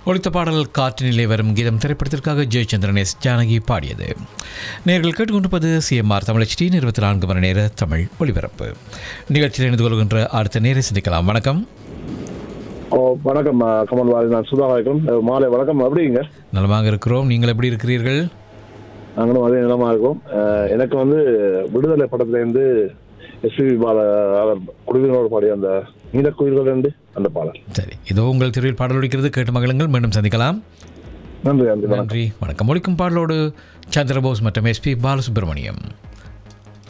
ஒழித்த பாடல் காற்றினிலே வரும் கீதம் திரைப்படத்திற்காக ஜெயச்சந்திரன் எஸ் ஜானகி பாடியது நேர்கள் கேட்டுக்கொண்டிருப்பது சிஎம்ஆர் தமிழ் டி இருபத்தி நான்கு மணி நேர தமிழ் ஒளிபரப்பு நிகழ்ச்சியில் இணைந்து கொள்கின்ற அடுத்த நேரை சிந்திக்கலாம் வணக்கம் ஓ வணக்கம் அ, கமல் வாரி நான் சுதாகரன் மாலை வணக்கம் எப்படிங்க நலமாக இருக்கிறோம் நீங்கள் எப்படி இருக்கிறீர்கள் நாங்களும் அதே நிலமா இருக்கோம் அஹ், எனக்கு வந்து விடுதலை படத்துலேருந்து எஸ்பிபி பால குடிவினோடு பாடிய அந்த நீலக்குயில்கள் இருந்து அந்த பாடல் சரி இதோ உங்கள் தெருவில் பாடல் ஒலிக்கிறது கேட்டு மகளுங்கள் மீண்டும் சந்திக்கலாம் நன்றி நன்றி வணக்கம் நன்றி வணக்கம் ஒழிக்கும் பாடலோடு சந்திரபோஸ் மற்றும் எஸ்பி பாலசுப்ரமணியம்